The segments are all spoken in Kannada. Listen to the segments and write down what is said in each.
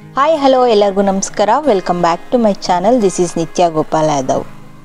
ಹಾಯ್ ಹಲೋ ಎಲ್ಲರಿಗೂ ನಮಸ್ಕಾರ welcome back to my channel this is Nithya Gopal Yadav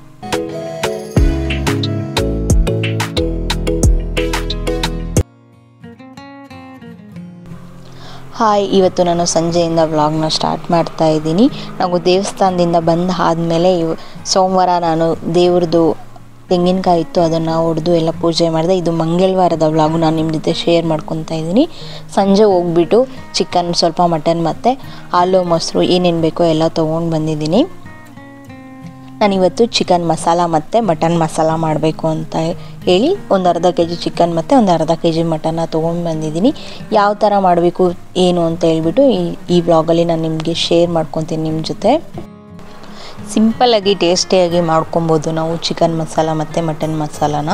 hi ಇವತ್ತು ನಾನು ಸಂಜೆಯಿಂದ ವ್ಲಾಗ್ನ ಸ್ಟಾರ್ಟ್ ಮಾಡ್ತಾ ಇದ್ದೀನಿ ನಾವು ದೇವಸ್ಥಾನದಿಂದ ಬಂದ ಆದಮೇಲೆ ಇವ್ ಸೋಮವಾರ ನಾನು ದೇವ್ರದ್ದು ತೆಂಗಿನಕಾಯಿ ಇತ್ತು ಅದನ್ನು ಹೊಡೆದು ಎಲ್ಲ ಪೂಜೆ ಮಾಡಿದೆ ಇದು ಮಂಗಳವಾರದ ವ್ಲಾಗು ನಾನು ನಿಮ್ಮ ಜೊತೆ ಶೇರ್ ಮಾಡ್ಕೊತಾ ಇದ್ದೀನಿ ಸಂಜೆ ಹೋಗ್ಬಿಟ್ಟು ಚಿಕನ್ ಸ್ವಲ್ಪ ಮಟನ್ ಮತ್ತು ಹಾಲು ಮೊಸರು ಏನೇನು ಬೇಕೋ ಎಲ್ಲ ತೊಗೊಂಡು ಬಂದಿದ್ದೀನಿ ನಾನಿವತ್ತು ಚಿಕನ್ ಮಸಾಲ ಮತ್ತು ಮಟನ್ ಮಸಾಲ ಮಾಡಬೇಕು ಅಂತ ಹೇಳಿ ಒಂದು ಅರ್ಧ ಕೆ ಜಿ ಚಿಕನ್ ಮತ್ತು ಒಂದು ಅರ್ಧ ಕೆ ಜಿ ಮಟನ್ನ ತೊಗೊಂಡು ಬಂದಿದ್ದೀನಿ ಯಾವ ಥರ ಮಾಡಬೇಕು ಏನು ಅಂತ ಹೇಳ್ಬಿಟ್ಟು ಈ ಈ ವ್ಲಾಗಲ್ಲಿ ನಾನು ನಿಮಗೆ ಶೇರ್ ಮಾಡ್ಕೊತೀನಿ ನಿಮ್ಮ ಜೊತೆ ಸಿಂಪಲ್ಲಾಗಿ ಟೇಸ್ಟಿಯಾಗಿ ಮಾಡ್ಕೊಬೋದು ನಾವು ಚಿಕನ್ ಮಸಾಲ ಮತ್ತು ಮಟನ್ ಮಸಾಲಾನ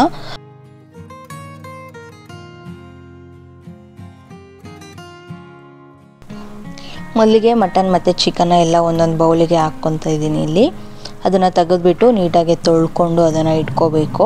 ಮೊದಲಿಗೆ ಮಟನ್ ಮತ್ತು ಚಿಕನ್ನ ಎಲ್ಲ ಒಂದೊಂದು ಬೌಲಿಗೆ ಹಾಕ್ಕೊತಾ ಇದ್ದೀನಿ ಇಲ್ಲಿ ಅದನ್ನು ತೆಗೆದ್ಬಿಟ್ಟು ನೀಟಾಗಿ ತೊಳ್ಕೊಂಡು ಅದನ್ನು ಇಟ್ಕೋಬೇಕು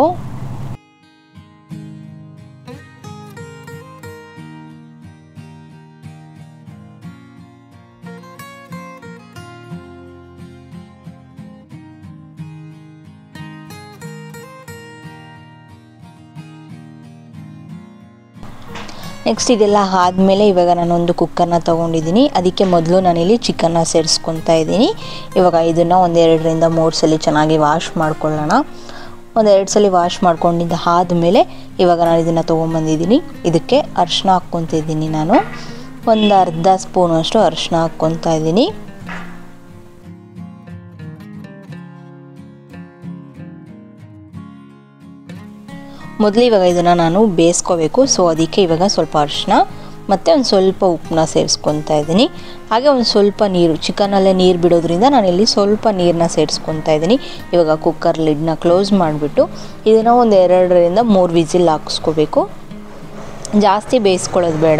ನೆಕ್ಸ್ಟ್ ಇದೆಲ್ಲ ಆದಮೇಲೆ ಇವಾಗ ನಾನೊಂದು ಕುಕ್ಕರ್ನ ತೊಗೊಂಡಿದ್ದೀನಿ ಅದಕ್ಕೆ ಮೊದಲು ನಾನಿಲ್ಲಿ ಚಿಕನ್ನ ಸೇರಿಸ್ಕೊತಾ ಇದ್ದೀನಿ ಇವಾಗ ಇದನ್ನು ಒಂದೆರಡರಿಂದ ಮೂರು ಸಲ ಚೆನ್ನಾಗಿ ವಾಶ್ ಮಾಡ್ಕೊಳ್ಳೋಣ ಒಂದೆರಡು ಸಲ ವಾಶ್ ಮಾಡ್ಕೊಂಡಿದ್ದ ಆದಮೇಲೆ ಇವಾಗ ನಾನು ಇದನ್ನು ತೊಗೊಂಬಂದಿದ್ದೀನಿ ಇದಕ್ಕೆ ಅರಿಶಿನ ಹಾಕ್ಕೊತಾ ಇದ್ದೀನಿ ನಾನು ಒಂದು ಅರ್ಧ ಸ್ಪೂನಷ್ಟು ಅರಿಶಿನ ಹಾಕ್ಕೊತಾ ಇದ್ದೀನಿ ಮೊದಲು ಇವಾಗ ಇದನ್ನು ನಾನು ಬೇಯಿಸ್ಕೋಬೇಕು ಸೊ ಅದಕ್ಕೆ ಇವಾಗ ಸ್ವಲ್ಪ ಅರಿಶಿನ ಮತ್ತು ಒಂದು ಸ್ವಲ್ಪ ಉಪ್ಪನ್ನ ಸೇರಿಸ್ಕೊತಾ ಇದ್ದೀನಿ ಹಾಗೆ ಒಂದು ಸ್ವಲ್ಪ ನೀರು ಚಿಕನಲ್ಲೇ ನೀರು ಬಿಡೋದ್ರಿಂದ ನಾನಿಲ್ಲಿ ಸ್ವಲ್ಪ ನೀರನ್ನ ಸೇರಿಸ್ಕೊತಾ ಇದ್ದೀನಿ ಇವಾಗ ಕುಕ್ಕರ್ ಲಿಡ್ನ ಕ್ಲೋಸ್ ಮಾಡಿಬಿಟ್ಟು ಇದನ್ನು ಒಂದು ಎರಡರಿಂದ ಮೂರು ವಿಸಿಲ್ ಹಾಕಿಸ್ಕೋಬೇಕು ಜಾಸ್ತಿ ಬೇಯಿಸ್ಕೊಳ್ಳೋದು ಬೇಡ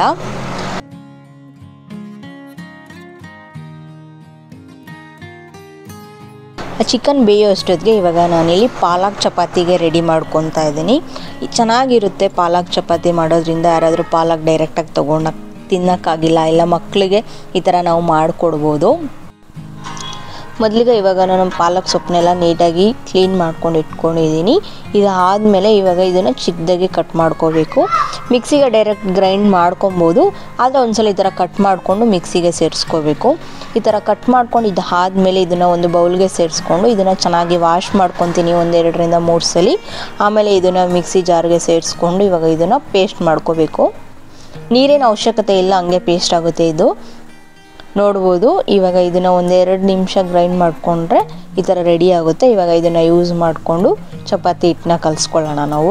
ಚಿಕನ್ ಬೇಯೋ ಅಷ್ಟೊತ್ತಿಗೆ ಇವಾಗ ನಾನಿಲ್ಲಿ ಪಾಲಕ್ ಚಪಾತಿಗೆ ರೆಡಿ ಮಾಡ್ಕೊತಾ ಇದ್ದೀನಿ ಚೆನ್ನಾಗಿರುತ್ತೆ ಪಾಲಕ್ ಚಪಾತಿ ಮಾಡೋದ್ರಿಂದ ಯಾರಾದರೂ ಪಾಲಕ್ ಡೈರೆಕ್ಟಾಗಿ ತೊಗೊಂಡು ತಿನ್ನೋಕ್ಕಾಗಿಲ್ಲ ಇಲ್ಲ ಮಕ್ಕಳಿಗೆ ಈ ಥರ ನಾವು ಮಾಡಿಕೊಡ್ಬೋದು ಮೊದಲಿಗೆ ಇವಾಗ ನಾನು ಪಾಲಕ್ ಸೊಪ್ಪನ್ನೆಲ್ಲ ನೀಟಾಗಿ ಕ್ಲೀನ್ ಮಾಡ್ಕೊಂಡು ಇಟ್ಕೊಂಡಿದ್ದೀನಿ ಇದು ಆದಮೇಲೆ ಇವಾಗ ಇದನ್ನು ಚಿಕ್ಕದಾಗಿ ಕಟ್ ಮಾಡ್ಕೋಬೇಕು ಮಿಕ್ಸಿಗೆ ಡೈರೆಕ್ಟ್ ಗ್ರೈಂಡ್ ಮಾಡ್ಕೊಬೋದು ಆದರೆ ಒಂದ್ಸಲ ಈ ಥರ ಕಟ್ ಮಾಡಿಕೊಂಡು ಮಿಕ್ಸಿಗೆ ಸೇರಿಸ್ಕೋಬೇಕು ಈ ಥರ ಕಟ್ ಮಾಡ್ಕೊಂಡು ಇದು ಆದಮೇಲೆ ಇದನ್ನು ಒಂದು ಬೌಲ್ಗೆ ಸೇರಿಸ್ಕೊಂಡು ಇದನ್ನು ಚೆನ್ನಾಗಿ ವಾಶ್ ಮಾಡ್ಕೊತೀನಿ ಒಂದೆರಡರಿಂದ ಮೂರು ಸಲ ಆಮೇಲೆ ಇದನ್ನು ಮಿಕ್ಸಿ ಜಾರ್ಗೆ ಸೇರಿಸ್ಕೊಂಡು ಇವಾಗ ಇದನ್ನು ಪೇಸ್ಟ್ ಮಾಡ್ಕೋಬೇಕು ನೀರಿನ ಅವಶ್ಯಕತೆ ಇಲ್ಲ ಹಂಗೆ ಪೇಸ್ಟ್ ಆಗುತ್ತೆ ಇದು ನೋಡ್ಬೋದು ಇವಾಗ ಇದನ್ನು ಒಂದೆರಡು ನಿಮಿಷ ಗ್ರೈಂಡ್ ಮಾಡಿಕೊಂಡ್ರೆ ಈ ಥರ ರೆಡಿ ಆಗುತ್ತೆ ಇವಾಗ ಇದನ್ನು ಯೂಸ್ ಮಾಡಿಕೊಂಡು ಚಪಾತಿ ಹಿಟ್ಟನ್ನ ಕಲಿಸ್ಕೊಳ್ಳೋಣ ನಾವು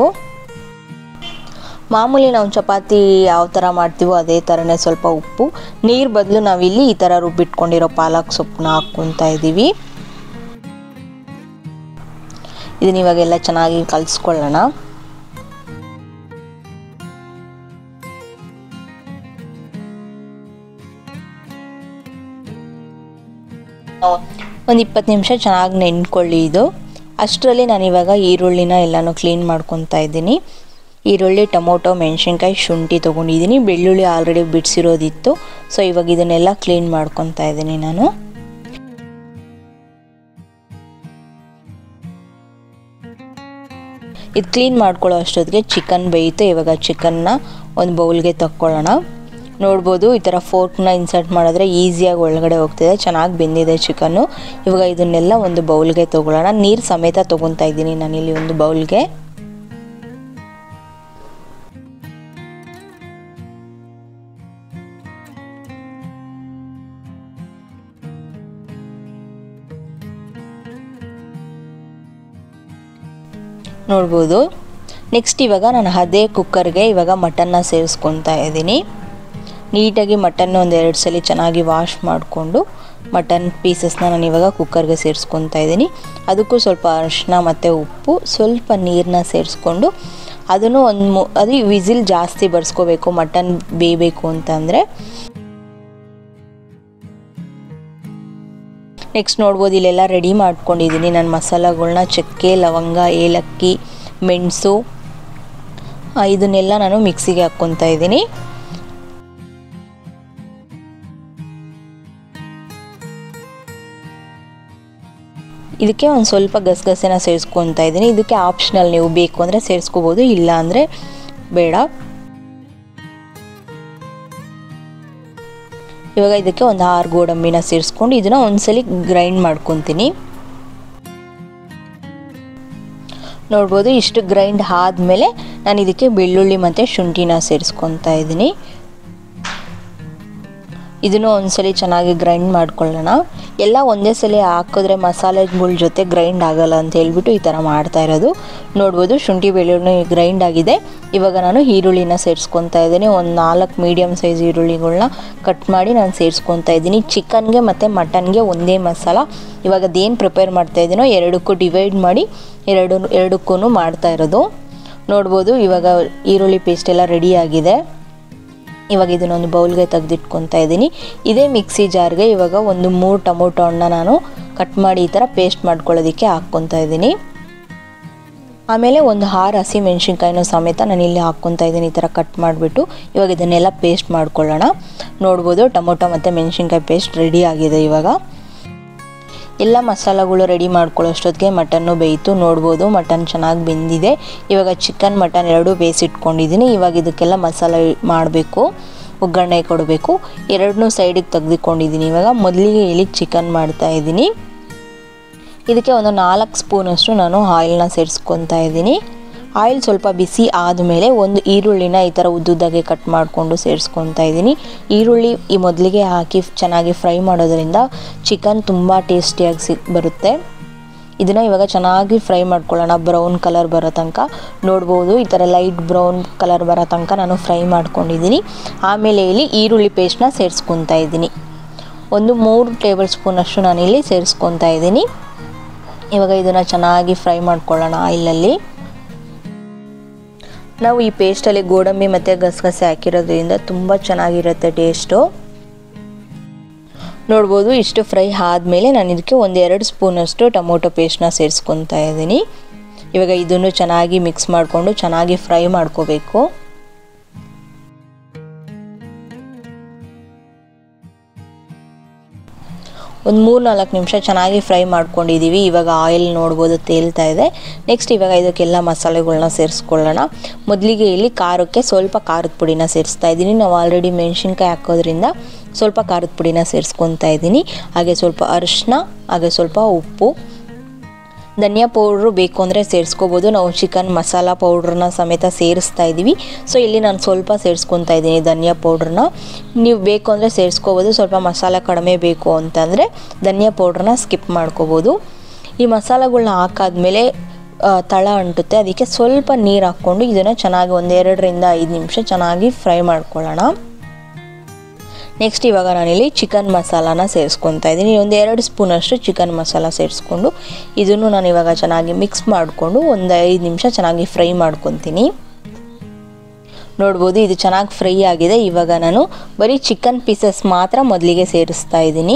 ಮಾಮೂಲಿ ನಾವು ಚಪಾತಿ ಯಾವ ಥರ ಮಾಡ್ತೀವೋ ಅದೇ ಥರನೇ ಸ್ವಲ್ಪ ಉಪ್ಪು ನೀರು ಬದಲು ನಾವಿಲ್ಲಿ ಈ ಥರ ರುಬ್ಬಿಟ್ಕೊಂಡಿರೋ ಪಾಲಕ್ ಸೊಪ್ಪನ್ನ ಹಾಕ್ಕೊತಾ ಇದ್ದೀವಿ ಇದನ್ನ ಇವಾಗೆಲ್ಲ ಚೆನ್ನಾಗಿ ಕಲಿಸ್ಕೊಳ್ಳೋಣ ಒಂದು ಇಪ್ಪತ್ತು ನಿಮಿಷ ಚೆನ್ನಾಗಿ ನೆನ್ಕೊಳ್ಳಿ ಇದು ಅಷ್ಟರಲ್ಲಿ ನಾನು ಇವಾಗ ಈರುಳ್ಳಿನ ಎಲ್ಲನೂ ಕ್ಲೀನ್ ಮಾಡ್ಕೊತಾ ಇದ್ದೀನಿ ಈರುಳ್ಳಿ ಟೊಮೊಟೊ ಮೆಣಸಿನ್ಕಾಯಿ ಶುಂಠಿ ತೊಗೊಂಡಿದ್ದೀನಿ ಬೆಳ್ಳುಳ್ಳಿ ಆಲ್ರೆಡಿ ಬಿಡಿಸಿರೋದಿತ್ತು ಸೊ ಇವಾಗ ಇದನ್ನೆಲ್ಲ ಕ್ಲೀನ್ ಮಾಡ್ಕೊತಾ ಇದ್ದೀನಿ ನಾನು ಇದು ಕ್ಲೀನ್ ಮಾಡ್ಕೊಳ್ಳೋ ಅಷ್ಟೊತ್ತಿಗೆ ಚಿಕನ್ ಬೇಯುತ್ತೆ ಇವಾಗ ಚಿಕನ್ನ ಒಂದು ಬೌಲ್ಗೆ ತಕ್ಕೊಳ್ಳೋಣ ನೋಡ್ಬೋದು ಈ ಥರ ಫೋರ್ಕ್ನ ಇನ್ಸರ್ಟ್ ಮಾಡಿದ್ರೆ ಈಸಿಯಾಗಿ ಒಳಗಡೆ ಹೋಗ್ತಿದೆ ಚೆನ್ನಾಗಿ ಬೆಂದಿದೆ ಚಿಕನ್ನು ಇವಾಗ ಇದನ್ನೆಲ್ಲ ಒಂದು ಬೌಲ್ಗೆ ತೊಗೊಳ್ಳೋಣ ನೀರು ಸಮೇತ ತೊಗೊತಾ ಇದ್ದೀನಿ ನಾನಿಲ್ಲಿ ಒಂದು ಬೌಲ್ಗೆ ನೋಡ್ಬೋದು ನೆಕ್ಸ್ಟ್ ಇವಾಗ ನಾನು ಅದೇ ಕುಕ್ಕರ್ಗೆ ಇವಾಗ ಮಟನ್ನ ಸೇರಿಸ್ಕೊತಾ ಇದ್ದೀನಿ ನೀಟಾಗಿ ಮಟನ್ ಒಂದು ಎರಡು ಸಲ ಚೆನ್ನಾಗಿ ವಾಶ್ ಮಾಡಿಕೊಂಡು ಮಟನ್ ಪೀಸಸ್ನ ನಾನು ಇವಾಗ ಕುಕ್ಕರ್ಗೆ ಸೇರಿಸ್ಕೊತಾ ಇದ್ದೀನಿ ಅದಕ್ಕೂ ಸ್ವಲ್ಪ ಅರಿಶಿನ ಮತ್ತು ಉಪ್ಪು ಸ್ವಲ್ಪ ನೀರನ್ನ ಸೇರಿಸ್ಕೊಂಡು ಅದನ್ನು ಒಂದು ಮು ಅದು ವಿಸಿಲ್ ಜಾಸ್ತಿ ಬರ್ಸ್ಕೋಬೇಕು ಮಟನ್ ಬೇಯಬೇಕು ಅಂತಂದರೆ ನೆಕ್ಸ್ಟ್ ನೋಡ್ಬೋದು ಇಲ್ಲೆಲ್ಲ ರೆಡಿ ಮಾಡ್ಕೊಂಡಿದ್ದೀನಿ ನಾನು ಮಸಾಲಗಳ್ನ ಚಕ್ಕೆ ಲವಂಗ ಏಲಕ್ಕಿ ಮೆಣಸು ಇದನ್ನೆಲ್ಲ ನಾನು ಮಿಕ್ಸಿಗೆ ಹಾಕ್ಕೊತಾ ಇದ್ದೀನಿ ಇದಕ್ಕೆ ಒಂದು ಸ್ವಲ್ಪ ಗಸಗಸೆನ ಸೇರಿಸ್ಕೊತಾ ಇದ್ದೀನಿ ಇದಕ್ಕೆ ಆಪ್ಷನಲ್ ನೀವು ಬೇಕು ಅಂದರೆ ಸೇರಿಸ್ಕೋಬೋದು ಇಲ್ಲ ಅಂದರೆ ಬೇಡ ಇವಾಗ ಇದಕ್ಕೆ ಒಂದು ಆರು ಗೋಡಂಬಿನ ಸೇರಿಸ್ಕೊಂಡು ಇದನ್ನು ಒಂದ್ಸಲಿ ಗ್ರೈಂಡ್ ಮಾಡ್ಕೊತೀನಿ ನೋಡ್ಬೋದು ಇಷ್ಟು ಗ್ರೈಂಡ್ ಆದಮೇಲೆ ನಾನು ಇದಕ್ಕೆ ಬೆಳ್ಳುಳ್ಳಿ ಮತ್ತು ಶುಂಠಿನ ಸೇರಿಸ್ಕೊತಾ ಇದ್ದೀನಿ ಇದನ್ನು ಒಂದ್ಸಲಿ ಚೆನ್ನಾಗಿ ಗ್ರೈಂಡ್ ಮಾಡ್ಕೊಳ್ಳೋಣ ಎಲ್ಲ ಒಂದೇ ಸಲ ಹಾಕಿದ್ರೆ ಮಸಾಲೆಗಳ ಜೊತೆ ಗ್ರೈಂಡ್ ಆಗಲ್ಲ ಅಂತ ಹೇಳ್ಬಿಟ್ಟು ಈ ಥರ ಮಾಡ್ತಾ ಇರೋದು ನೋಡ್ಬೋದು ಶುಂಠಿ ಬೆಳ್ಳುಳ್ಳಿ ಗ್ರೈಂಡ್ ಆಗಿದೆ ಇವಾಗ ನಾನು ಈರುಳ್ಳಿನ ಸೇರಿಸ್ಕೊತಾ ಇದ್ದೀನಿ ಒಂದು ನಾಲ್ಕು ಮೀಡಿಯಮ್ ಸೈಜ್ ಈರುಳ್ಳಿಗಳನ್ನ ಕಟ್ ಮಾಡಿ ನಾನು ಸೇರಿಸ್ಕೊತಾ ಇದ್ದೀನಿ ಚಿಕನ್ಗೆ ಮತ್ತು ಮಟನ್ಗೆ ಒಂದೇ ಮಸಾಲ ಇವಾಗ ಅದೇನು ಪ್ರಿಪೇರ್ ಮಾಡ್ತಾ ಇದ್ದೀನೋ ಎರಡಕ್ಕೂ ಡಿವೈಡ್ ಮಾಡಿ ಎರಡು ಎರಡಕ್ಕೂ ಮಾಡ್ತಾ ಇರೋದು ನೋಡ್ಬೋದು ಇವಾಗ ಈರುಳ್ಳಿ ಪೇಸ್ಟ್ ಎಲ್ಲ ರೆಡಿ ಆಗಿದೆ ಇವಾಗ ಇದನ್ನೊಂದು ಬೌಲ್ಗೆ ತೆಗೆದಿಟ್ಕೊತಾ ಇದ್ದೀನಿ ಇದೇ ಮಿಕ್ಸಿ ಜಾರ್ಗೆ ಇವಾಗ ಒಂದು ಮೂರು ಟೊಮೊಟೊ ಹಣ್ಣು ನಾನು ಕಟ್ ಮಾಡಿ ಈ ಥರ ಪೇಸ್ಟ್ ಮಾಡ್ಕೊಳ್ಳೋದಕ್ಕೆ ಹಾಕ್ಕೊತಾ ಇದ್ದೀನಿ ಆಮೇಲೆ ಒಂದು ಆರು ಹಸಿ ಮೆಣಸಿನ್ಕಾಯಿನೂ ಸಮೇತ ನಾನು ಇಲ್ಲಿ ಹಾಕ್ಕೊತಾ ಇದ್ದೀನಿ ಈ ಥರ ಕಟ್ ಮಾಡಿಬಿಟ್ಟು ಇವಾಗ ಇದನ್ನೆಲ್ಲ ಪೇಸ್ಟ್ ಮಾಡ್ಕೊಳ್ಳೋಣ ನೋಡ್ಬೋದು ಟೊಮೊಟೊ ಮತ್ತು ಮೆಣಸಿನ್ಕಾಯಿ ಪೇಸ್ಟ್ ರೆಡಿ ಆಗಿದೆ ಇವಾಗ ಎಲ್ಲ ಮಸಾಲಗಳು ರೆಡಿ ಮಾಡ್ಕೊಳ್ಳೋಷ್ಟೊತ್ತಿಗೆ ಮಟನ್ನು ಬೇಯಿತು ನೋಡ್ಬೋದು ಮಟನ್ ಚೆನ್ನಾಗಿ ಬೆಂದಿದೆ ಇವಾಗ ಚಿಕನ್ ಮಟನ್ ಎರಡೂ ಬೇಯಿಸಿಟ್ಕೊಂಡಿದ್ದೀನಿ ಇವಾಗ ಇದಕ್ಕೆಲ್ಲ ಮಸಾಲೆ ಮಾಡಬೇಕು ಒಗ್ಗರಣೆ ಕೊಡಬೇಕು ಎರಡನ್ನೂ ಸೈಡಿಗೆ ತೆಗೆದುಕೊಂಡಿದ್ದೀನಿ ಇವಾಗ ಮೊದಲಿಗೆ ಇಲ್ಲಿ ಚಿಕನ್ ಮಾಡ್ತಾ ಇದ್ದೀನಿ ಇದಕ್ಕೆ ಒಂದು ನಾಲ್ಕು ಸ್ಪೂನಷ್ಟು ನಾನು ಆಯಿಲ್ನ ಸೇರಿಸ್ಕೊತಾ ಇದ್ದೀನಿ ಆಯಿಲ್ ಸ್ವಲ್ಪ ಬಿಸಿ ಆದಮೇಲೆ ಒಂದು ಈರುಳ್ಳಿನ ಈ ಥರ ಉದ್ದುದ್ದಾಗೆ ಕಟ್ ಮಾಡಿಕೊಂಡು ಸೇರಿಸ್ಕೊತಾ ಇದ್ದೀನಿ ಈರುಳ್ಳಿ ಈ ಮೊದಲಿಗೆ ಹಾಕಿ ಚೆನ್ನಾಗಿ ಫ್ರೈ ಮಾಡೋದ್ರಿಂದ ಚಿಕನ್ ತುಂಬ ಟೇಸ್ಟಿಯಾಗಿ ಸಿ ಬರುತ್ತೆ ಇದನ್ನು ಇವಾಗ ಚೆನ್ನಾಗಿ ಫ್ರೈ ಮಾಡ್ಕೊಳ್ಳೋಣ ಬ್ರೌನ್ ಕಲರ್ ಬರೋ ತನಕ ನೋಡ್ಬೋದು ಈ ಥರ ಲೈಟ್ ಬ್ರೌನ್ ಕಲರ್ ಬರೋ ತನಕ ನಾನು ಫ್ರೈ ಮಾಡ್ಕೊಂಡಿದ್ದೀನಿ ಆಮೇಲೆ ಇಲ್ಲಿ ಈರುಳ್ಳಿ ಪೇಸ್ಟ್ನ ಸೇರಿಸ್ಕೊತಾ ಇದ್ದೀನಿ ಒಂದು ಮೂರು ಟೇಬಲ್ ಸ್ಪೂನಷ್ಟು ನಾನಿಲ್ಲಿ ಸೇರಿಸ್ಕೊತಾ ಇದ್ದೀನಿ ಇವಾಗ ಇದನ್ನು ಚೆನ್ನಾಗಿ ಫ್ರೈ ಮಾಡ್ಕೊಳ್ಳೋಣ ಆಯಿಲಲ್ಲಿ ನಾವು ಈ ಪೇಸ್ಟಲ್ಲಿ ಗೋಡಂಬಿ ಮತ್ತು ಗಸಗಸೆ ಹಾಕಿರೋದ್ರಿಂದ ತುಂಬ ಚೆನ್ನಾಗಿರುತ್ತೆ ಟೇಸ್ಟು ನೋಡ್ಬೋದು ಇಷ್ಟು ಫ್ರೈ ಆದಮೇಲೆ ನಾನು ಇದಕ್ಕೆ ಒಂದು ಎರಡು ಸ್ಪೂನಷ್ಟು ಟೊಮೊಟೊ ಪೇಸ್ಟ್ನ ಸೇರಿಸ್ಕೊತಾ ಇದ್ದೀನಿ ಇವಾಗ ಇದನ್ನು ಚೆನ್ನಾಗಿ ಮಿಕ್ಸ್ ಮಾಡಿಕೊಂಡು ಚೆನ್ನಾಗಿ ಫ್ರೈ ಮಾಡ್ಕೋಬೇಕು ಒಂದು ಮೂರು ನಾಲ್ಕು ನಿಮಿಷ ಚೆನ್ನಾಗಿ ಫ್ರೈ ಮಾಡ್ಕೊಂಡಿದ್ದೀವಿ ಇವಾಗ ಆಯಿಲ್ ನೋಡ್ಬೋದು ತೇಲ್ತಾ ಇದೆ ನೆಕ್ಸ್ಟ್ ಇವಾಗ ಇದಕ್ಕೆಲ್ಲ ಮಸಾಲೆಗಳನ್ನ ಸೇರಿಸ್ಕೊಳ್ಳೋಣ ಮೊದಲಿಗೆ ಇಲ್ಲಿ ಖಾರಕ್ಕೆ ಸ್ವಲ್ಪ ಖಾರದ ಪುಡಿನ ಸೇರಿಸ್ತಾ ಇದ್ದೀನಿ ನಾವು ಆಲ್ರೆಡಿ ಮೆಣಸಿನ್ಕಾಯಿ ಹಾಕೋದ್ರಿಂದ ಸ್ವಲ್ಪ ಖಾರದ ಪುಡಿನ ಸೇರಿಸ್ಕೊತಾ ಇದ್ದೀನಿ ಹಾಗೆ ಸ್ವಲ್ಪ ಅರಿಶಿನ ಹಾಗೆ ಸ್ವಲ್ಪ ಉಪ್ಪು ಧನಿಯಾ ಪೌಡ್ರು ಬೇಕು ಅಂದರೆ ಸೇರಿಸ್ಕೋಬೋದು ನಾವು ಚಿಕನ್ ಮಸಾಲ ಪೌಡ್ರನ್ನ ಸಮೇತ ಸೇರಿಸ್ತಾ ಇದ್ದೀವಿ ಸೊ ಇಲ್ಲಿ ನಾನು ಸ್ವಲ್ಪ ಸೇರಿಸ್ಕೊತಾ ಇದ್ದೀನಿ ಧನಿಯಾ ಪೌಡ್ರನ್ನ ನೀವು ಬೇಕು ಅಂದರೆ ಸೇರಿಸ್ಕೋಬೋದು ಸ್ವಲ್ಪ ಮಸಾಲ ಕಡಿಮೆ ಬೇಕು ಅಂತಂದರೆ ಧನಿಯಾ ಪೌಡ್ರನ್ನ ಸ್ಕಿಪ್ ಮಾಡ್ಕೋಬೋದು ಈ ಮಸಾಲೆಗಳ್ನ ಹಾಕಾದ್ಮೇಲೆ ತಳ ಅಂಟುತ್ತೆ ಅದಕ್ಕೆ ಸ್ವಲ್ಪ ನೀರು ಹಾಕ್ಕೊಂಡು ಇದನ್ನು ಚೆನ್ನಾಗಿ ಒಂದೆರಡರಿಂದ ಐದು ನಿಮಿಷ ಚೆನ್ನಾಗಿ ಫ್ರೈ ಮಾಡ್ಕೊಳ್ಳೋಣ ನೆಕ್ಸ್ಟ್ ಇವಾಗ ನಾನಿಲ್ಲಿ ಚಿಕನ್ ಮಸಾಲಾನ ಸೇರಿಸ್ಕೊತಾ ಇದ್ದೀನಿ ಒಂದು ಎರಡು ಸ್ಪೂನಷ್ಟು ಚಿಕನ್ ಮಸಾಲ ಸೇರಿಸ್ಕೊಂಡು ಇದನ್ನು ನಾನು ಇವಾಗ ಚೆನ್ನಾಗಿ ಮಿಕ್ಸ್ ಮಾಡಿಕೊಂಡು ಒಂದು ಐದು ನಿಮಿಷ ಚೆನ್ನಾಗಿ ಫ್ರೈ ಮಾಡ್ಕೊತೀನಿ ನೋಡ್ಬೋದು ಇದು ಚೆನ್ನಾಗಿ ಫ್ರೈ ಆಗಿದೆ ಇವಾಗ ನಾನು ಬರೀ ಚಿಕನ್ ಪೀಸಸ್ ಮಾತ್ರ ಮೊದಲಿಗೆ ಸೇರಿಸ್ತಾ ಇದ್ದೀನಿ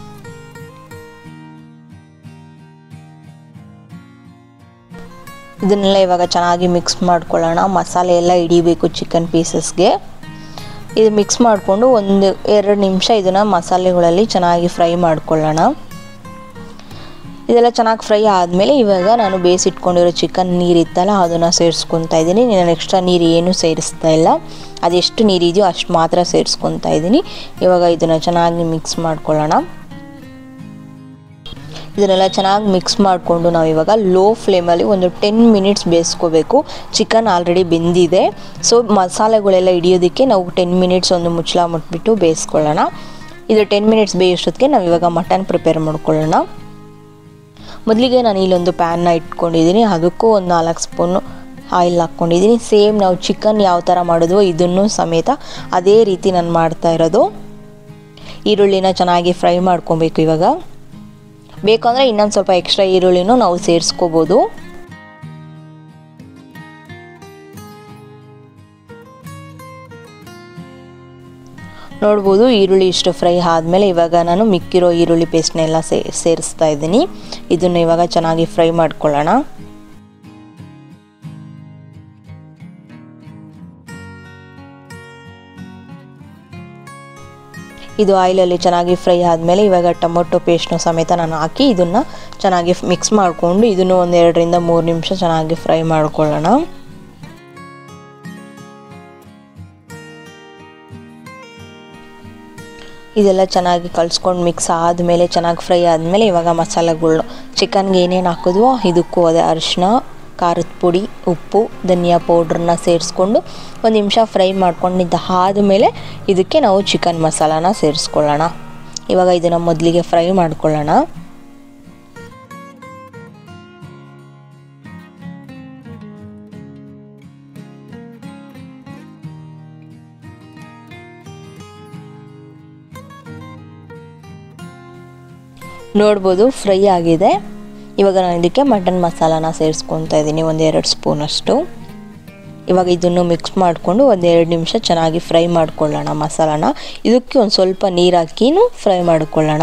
ಇದನ್ನೆಲ್ಲ ಇವಾಗ ಚೆನ್ನಾಗಿ ಮಿಕ್ಸ್ ಮಾಡ್ಕೊಳ್ಳೋಣ ಮಸಾಲೆ ಎಲ್ಲ ಹಿಡಿಬೇಕು ಚಿಕನ್ ಪೀಸಸ್ಗೆ ಇದು ಮಿಕ್ಸ್ ಮಾಡಿಕೊಂಡು ಒಂದು ಎರಡು ನಿಮಿಷ ಇದನ್ನು ಮಸಾಲೆಗಳಲ್ಲಿ ಚೆನ್ನಾಗಿ ಫ್ರೈ ಮಾಡ್ಕೊಳ್ಳೋಣ ಇದೆಲ್ಲ ಚೆನ್ನಾಗಿ ಫ್ರೈ ಆದಮೇಲೆ ಇವಾಗ ನಾನು ಬೇಯಿಸಿಟ್ಕೊಂಡಿರೋ ಚಿಕನ್ ನೀರು ಇತ್ತಲ್ಲ ಅದನ್ನು ಸೇರಿಸ್ಕೊತಾ ಇದ್ದೀನಿ ನಾನು ಎಕ್ಸ್ಟ್ರಾ ನೀರು ಏನೂ ಸೇರಿಸ್ತಾ ಇಲ್ಲ ಅದೆಷ್ಟು ನೀರಿದೆಯೋ ಅಷ್ಟು ಮಾತ್ರ ಸೇರಿಸ್ಕೊತಾ ಇದ್ದೀನಿ ಇವಾಗ ಇದನ್ನು ಚೆನ್ನಾಗಿ ಮಿಕ್ಸ್ ಮಾಡ್ಕೊಳ್ಳೋಣ ಇದನ್ನೆಲ್ಲ ಚೆನ್ನಾಗಿ ಮಿಕ್ಸ್ ಮಾಡಿಕೊಂಡು ನಾವು ಇವಾಗ ಲೋ ಫ್ಲೇಮಲ್ಲಿ ಒಂದು ಟೆನ್ ಮಿನಿಟ್ಸ್ ಬೇಯಿಸ್ಕೋಬೇಕು ಚಿಕನ್ ಆಲ್ರೆಡಿ ಬೆಂದಿದೆ ಸೊ ಮಸಾಲೆಗಳೆಲ್ಲ ಹಿಡಿಯೋದಕ್ಕೆ ನಾವು ಟೆನ್ ಮಿನಿಟ್ಸ್ ಒಂದು ಮುಚ್ಚಳ ಮುಟ್ಬಿಟ್ಟು ಬೇಯಿಸ್ಕೊಳ್ಳೋಣ ಇದು ಟೆನ್ ಮಿನಿಟ್ಸ್ ಬೇಯೋಷ್ಟೊತ್ತಿಗೆ ನಾವು ಇವಾಗ ಮಟನ್ ಪ್ರಿಪೇರ್ ಮಾಡ್ಕೊಳ್ಳೋಣ ಮೊದಲಿಗೆ ನಾನು ಇಲ್ಲೊಂದು ಪ್ಯಾನ್ನ ಇಟ್ಕೊಂಡಿದ್ದೀನಿ ಅದಕ್ಕೂ ಒಂದು ನಾಲ್ಕು ಸ್ಪೂನು ಆಯಿಲ್ ಹಾಕ್ಕೊಂಡಿದ್ದೀನಿ ಸೇಮ್ ನಾವು ಚಿಕನ್ ಯಾವ ಥರ ಮಾಡಿದ್ವೋ ಇದನ್ನು ಸಮೇತ ಅದೇ ರೀತಿ ನಾನು ಮಾಡ್ತಾ ಇರೋದು ಈರುಳ್ಳಿನ ಚೆನ್ನಾಗಿ ಫ್ರೈ ಮಾಡ್ಕೊಬೇಕು ಇವಾಗ ಬೇಕಂದರೆ ಇನ್ನೊಂದು ಸ್ವಲ್ಪ ಎಕ್ಸ್ಟ್ರಾ ಈರುಳ್ಳಿನೂ ನಾವು ಸೇರಿಸ್ಕೋಬೋದು ನೋಡ್ಬೋದು ಈರುಳ್ಳಿ ಇಷ್ಟು ಫ್ರೈ ಆದಮೇಲೆ ಇವಾಗ ನಾನು ಮಿಕ್ಕಿರೋ ಈರುಳ್ಳಿ ಪೇಸ್ಟ್ನೆಲ್ಲ ಸೇ ಸೇರಿಸ್ತಾ ಇದ್ದೀನಿ ಇದನ್ನು ಇವಾಗ ಚೆನ್ನಾಗಿ ಫ್ರೈ ಮಾಡ್ಕೊಳ್ಳೋಣ ಇದು ಆಯಿಲಲ್ಲಿ ಚೆನ್ನಾಗಿ ಫ್ರೈ ಆದಮೇಲೆ ಇವಾಗ ಟೊಮೊಟೊ ಪೇಸ್ಟ್ನು ಸಮೇತ ನಾನು ಹಾಕಿ ಇದನ್ನು ಚೆನ್ನಾಗಿ ಮಿಕ್ಸ್ ಮಾಡಿಕೊಂಡು ಇದನ್ನು ಒಂದು ಎರಡರಿಂದ ಮೂರು ನಿಮಿಷ ಚೆನ್ನಾಗಿ ಫ್ರೈ ಮಾಡ್ಕೊಳ್ಳೋಣ ಇದೆಲ್ಲ ಚೆನ್ನಾಗಿ ಕಲಿಸ್ಕೊಂಡು ಮಿಕ್ಸ್ ಆದಮೇಲೆ ಚೆನ್ನಾಗಿ ಫ್ರೈ ಆದಮೇಲೆ ಇವಾಗ ಮಸಾಲೆಗಳು ಚಿಕನ್ಗೆ ಏನೇನು ಹಾಕಿದ್ವೋ ಇದಕ್ಕೂ ಅದೇ ಅರಿಶಿನ ಖಾರದ ಪುಡಿ ಉಪ್ಪು ಧನಿಯಾ ಪೌಡ್ರನ್ನ ಸೇರಿಸ್ಕೊಂಡು ಒಂದು ನಿಮಿಷ ಫ್ರೈ ಮಾಡ್ಕೊಂಡಿದ್ದ ಆದಮೇಲೆ ಇದಕ್ಕೆ ನಾವು ಚಿಕನ್ ಮಸಾಲಾನ ಸೇರಿಸ್ಕೊಳ್ಳೋಣ ಇವಾಗ ಇದನ್ನು ಮೊದಲಿಗೆ ಫ್ರೈ ಮಾಡ್ಕೊಳ್ಳೋಣ ನೋಡ್ಬೋದು ಫ್ರೈ ಆಗಿದೆ ಇವಾಗ ನಾನು ಇದಕ್ಕೆ ಮಟನ್ ಮಸಾಲಾನ ಸೇರಿಸ್ಕೊತಾ ಇದ್ದೀನಿ ಒಂದು ಎರಡು ಸ್ಪೂನಷ್ಟು ಇವಾಗ ಇದನ್ನು ಮಿಕ್ಸ್ ಮಾಡಿಕೊಂಡು ಒಂದು ಎರಡು ನಿಮಿಷ ಚೆನ್ನಾಗಿ ಫ್ರೈ ಮಾಡ್ಕೊಳ್ಳೋಣ ಮಸಾಲಾನ ಇದಕ್ಕೆ ಒಂದು ಸ್ವಲ್ಪ ನೀರು ಹಾಕಿನೂ ಫ್ರೈ ಮಾಡ್ಕೊಳ್ಳೋಣ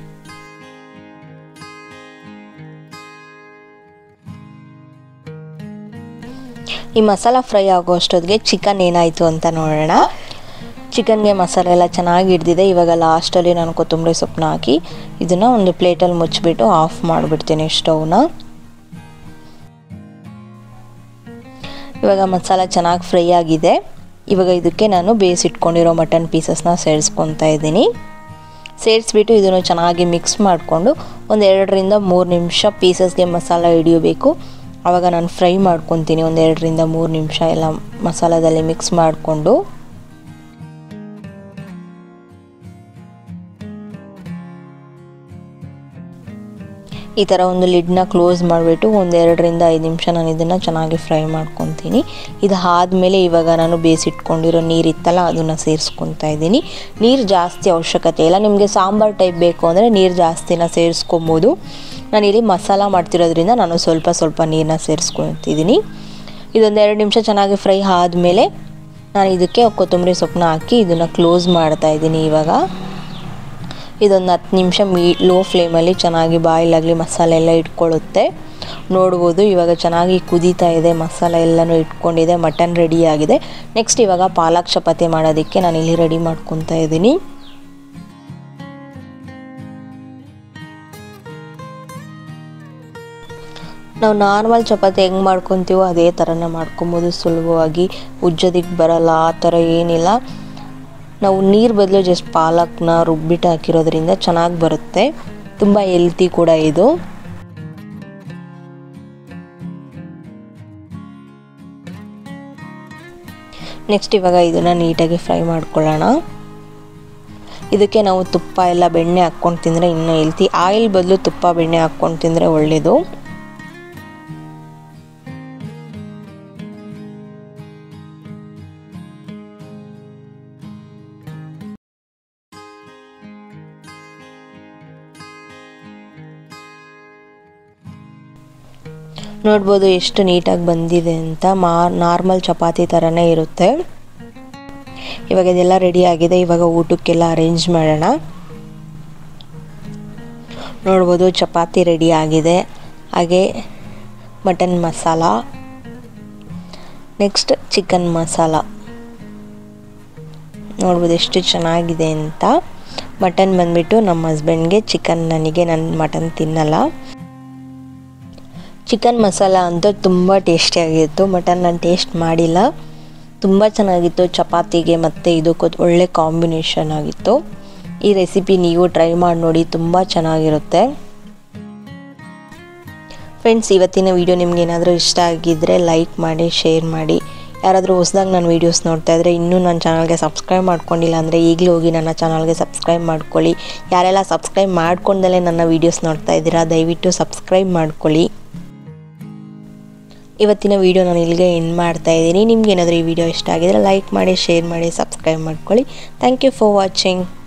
ಈ ಮಸಾಲ ಫ್ರೈ ಆಗೋ ಅಷ್ಟೊತ್ತಿಗೆ ಚಿಕನ್ ಏನಾಯಿತು ಅಂತ ನೋಡೋಣ ಚಿಕನ್ಗೆ ಮಸಾಲೆ ಎಲ್ಲ ಚೆನ್ನಾಗಿ ಹಿಡ್ದಿದೆ ಇವಾಗ ಲಾಸ್ಟಲ್ಲಿ ನಾನು ಕೊತ್ತಂಬರಿ ಸೊಪ್ಪನ್ನ ಹಾಕಿ ಇದನ್ನು ಒಂದು ಪ್ಲೇಟಲ್ಲಿ ಮುಚ್ಚಿಬಿಟ್ಟು ಆಫ್ ಮಾಡಿಬಿಡ್ತೀನಿ ಸ್ಟವ್ನ ಇವಾಗ ಮಸಾಲ ಚೆನ್ನಾಗಿ ಫ್ರೈ ಆಗಿದೆ ಇವಾಗ ಇದಕ್ಕೆ ನಾನು ಬೇಯಿಸಿಟ್ಕೊಂಡಿರೋ ಮಟನ್ ಪೀಸಸ್ನ ಸೇರಿಸ್ಕೊತಾ ಇದ್ದೀನಿ ಸೇರಿಸ್ಬಿಟ್ಟು ಇದನ್ನು ಚೆನ್ನಾಗಿ ಮಿಕ್ಸ್ ಮಾಡಿಕೊಂಡು ಒಂದು ಎರಡರಿಂದ ಮೂರು ನಿಮಿಷ ಪೀಸಸ್ಗೆ ಮಸಾಲ ಹಿಡಿಯಬೇಕು ಆವಾಗ ನಾನು ಫ್ರೈ ಮಾಡ್ಕೊತೀನಿ ಒಂದು ಎರಡರಿಂದ ಮೂರು ನಿಮಿಷ ಎಲ್ಲ ಮಸಾಲದಲ್ಲಿ ಮಿಕ್ಸ್ ಮಾಡಿಕೊಂಡು ಈ ಥರ ಒಂದು ಲಿಡ್ನ ಕ್ಲೋಸ್ ಮಾಡಿಬಿಟ್ಟು ಒಂದು ಎರಡರಿಂದ ಐದು ನಿಮಿಷ ನಾನು ಇದನ್ನು ಚೆನ್ನಾಗಿ ಫ್ರೈ ಮಾಡ್ಕೊತೀನಿ ಇದು ಆದಮೇಲೆ ಇವಾಗ ನಾನು ಬೇಯಿಸಿಟ್ಕೊಂಡಿರೋ ನೀರು ಇತ್ತಲ್ಲ ಅದನ್ನು ಸೇರಿಸ್ಕೊತಾ ಇದ್ದೀನಿ ನೀರು ಜಾಸ್ತಿ ಅವಶ್ಯಕತೆ ಇಲ್ಲ ನಿಮಗೆ ಸಾಂಬಾರು ಟೈಪ್ ಬೇಕು ಅಂದರೆ ನೀರು ಜಾಸ್ತಿನ ಸೇರಿಸ್ಕೊಬೋದು ನಾನಿಲ್ಲಿ ಮಸಾಲ ಮಾಡ್ತಿರೋದ್ರಿಂದ ನಾನು ಸ್ವಲ್ಪ ಸ್ವಲ್ಪ ನೀರನ್ನ ಸೇರಿಸ್ಕೊತಿದ್ದೀನಿ ಇದೊಂದು ಎರಡು ನಿಮಿಷ ಚೆನ್ನಾಗಿ ಫ್ರೈ ಆದಮೇಲೆ ನಾನು ಇದಕ್ಕೆ ಕೊತ್ತಂಬರಿ ಸೊಪ್ಪನ್ನ ಹಾಕಿ ಇದನ್ನು ಕ್ಲೋಸ್ ಮಾಡ್ತಾ ಇದ್ದೀನಿ ಇವಾಗ ಇದೊಂದು ಹತ್ತು ನಿಮಿಷ ಮೀ ಲೋ ಫ್ಲೇಮಲ್ಲಿ ಚೆನ್ನಾಗಿ ಬಾಯಿಲಾಗಲಿ ಮಸಾಲೆ ಎಲ್ಲ ಇಟ್ಕೊಳ್ಳುತ್ತೆ ನೋಡ್ಬೋದು ಇವಾಗ ಚೆನ್ನಾಗಿ ಕುದೀತಾ ಇದೆ ಮಸಾಲೆ ಎಲ್ಲನೂ ಇಟ್ಕೊಂಡಿದೆ ಮಟನ್ ರೆಡಿ ಆಗಿದೆ ನೆಕ್ಸ್ಟ್ ಇವಾಗ ಪಾಲಕ್ ಚಪಾತಿ ಮಾಡೋದಕ್ಕೆ ನಾನು ಇಲ್ಲಿ ರೆಡಿ ಮಾಡ್ಕೊತಾ ಇದ್ದೀನಿ ನಾವು ನಾರ್ಮಲ್ ಚಪಾತಿ ಹೆಂಗೆ ಮಾಡ್ಕೊತೀವೋ ಅದೇ ಥರನೇ ಮಾಡ್ಕೊಬೋದು ಸುಲಭವಾಗಿ ಉಜ್ಜೋದಕ್ಕೆ ಬರಲ್ಲ ಆ ಥರ ಏನಿಲ್ಲ ನಾವು ನೀರು ಬದಲು ಜಸ್ಟ್ ಪಾಲಕ್ನ ರುಬ್ಬಿಟ್ಟು ಹಾಕಿರೋದ್ರಿಂದ ಚೆನ್ನಾಗಿ ಬರುತ್ತೆ ತುಂಬ ಹೆಲ್ತಿ ಕೂಡ ಇದು ನೆಕ್ಸ್ಟ್ ಇವಾಗ ಇದನ್ನು ನೀಟಾಗಿ ಫ್ರೈ ಮಾಡ್ಕೊಳ್ಳೋಣ ಇದಕ್ಕೆ ನಾವು ತುಪ್ಪ ಎಲ್ಲ ಬೆಣ್ಣೆ ಹಾಕ್ಕೊಂಡು ತಿಂದರೆ ಇನ್ನೂ ಹೆಲ್ತಿ ಆಯಿಲ್ ಬದಲು ತುಪ್ಪ ಬೆಣ್ಣೆ ಹಾಕ್ಕೊಂಡು ತಿಂದರೆ ಒಳ್ಳೆಯದು ನೋಡ್ಬೋದು ಎಷ್ಟು ನೀಟಾಗಿ ಬಂದಿದೆ ಅಂತ ಮಾ ನಾರ್ಮಲ್ ಚಪಾತಿ ಥರನೇ ಇರುತ್ತೆ ಇವಾಗ ಇದೆಲ್ಲ ರೆಡಿ ಆಗಿದೆ ಇವಾಗ ಊಟಕ್ಕೆಲ್ಲ ಅರೇಂಜ್ ಮಾಡೋಣ ನೋಡ್ಬೋದು ಚಪಾತಿ ರೆಡಿ ಆಗಿದೆ ಹಾಗೆ mutton masala next chicken masala ನೋಡ್ಬೋದು ಎಷ್ಟು ಚೆನ್ನಾಗಿದೆ ಅಂತ ಮಟನ್ ಬಂದ್ಬಿಟ್ಟು ನಮ್ಮ ಹಸ್ಬೆಂಡ್ಗೆ ಚಿಕನ್ ನನಗೆ ನನ್ನ ಮಟನ್ ತಿನ್ನಲ್ಲ ಚಿಕನ್ ಮಸಾಲ ಅಂತೂ ತುಂಬ ಟೇಸ್ಟಿಯಾಗಿತ್ತು ಮಟನ್ ನಾನು ಟೇಸ್ಟ್ ಮಾಡಿಲ್ಲ ತುಂಬ ಚೆನ್ನಾಗಿತ್ತು ಚಪಾತಿಗೆ ಮತ್ತು ಇದಕ್ಕೆ ಒಳ್ಳೆ ಕಾಂಬಿನೇಷನ್ ಆಗಿತ್ತು ಈ ರೆಸಿಪಿ ನೀವು ಟ್ರೈ ಮಾಡಿ ನೋಡಿ ತುಂಬ ಚೆನ್ನಾಗಿರುತ್ತೆ ಫ್ರೆಂಡ್ಸ್ ಇವತ್ತಿನ ವಿಡಿಯೋ ನಿಮ್ಗೆ ಏನಾದರೂ ಇಷ್ಟ ಆಗಿದ್ದರೆ ಲೈಕ್ ಮಾಡಿ ಶೇರ್ ಮಾಡಿ ಯಾರಾದರೂ ಹೊಸ್ದಾಗಿ ನಾನು ವೀಡಿಯೋಸ್ ನೋಡ್ತಾ ಇದ್ದರೆ ಇನ್ನೂ ನನ್ನ ಚಾನಲ್ಗೆ ಸಬ್ಸ್ಕ್ರೈಬ್ ಮಾಡ್ಕೊಂಡಿಲ್ಲ ಅಂದರೆ ಈಗಲೂ ಹೋಗಿ ನನ್ನ ಚಾನಲ್ಗೆ ಸಬ್ಸ್ಕ್ರೈಬ್ ಮಾಡ್ಕೊಳ್ಳಿ ಯಾರೆಲ್ಲ ಸಬ್ಸ್ಕ್ರೈಬ್ ಮಾಡ್ಕೊಂಡಲೇ ನನ್ನ ವೀಡಿಯೋಸ್ ನೋಡ್ತಾ ಇದ್ದೀರಾ ದಯವಿಟ್ಟು ಸಬ್ಸ್ಕ್ರೈಬ್ ಮಾಡ್ಕೊಳ್ಳಿ ಇವತ್ತಿನ ವಿಡಿಯೋ ನಾನು ಇಲ್ಲಿಗೆ ಎಂಡ್ ಮಾಡ್ತಾ ಇದ್ದೀನಿ ನಿಮ್ಗೆ ಏನಾದರೂ ಈ ವಿಡಿಯೋ ಇಷ್ಟ ಆಗಿದ್ರೆ ಲೈಕ್ ಮಾಡಿ ಶೇರ್ ಮಾಡಿ ಸಬ್ಸ್ಕ್ರೈಬ್ ಮಾಡ್ಕೊಳ್ಳಿ ಥ್ಯಾಂಕ್ ಯು ಫಾರ್ ವಾಚಿಂಗ್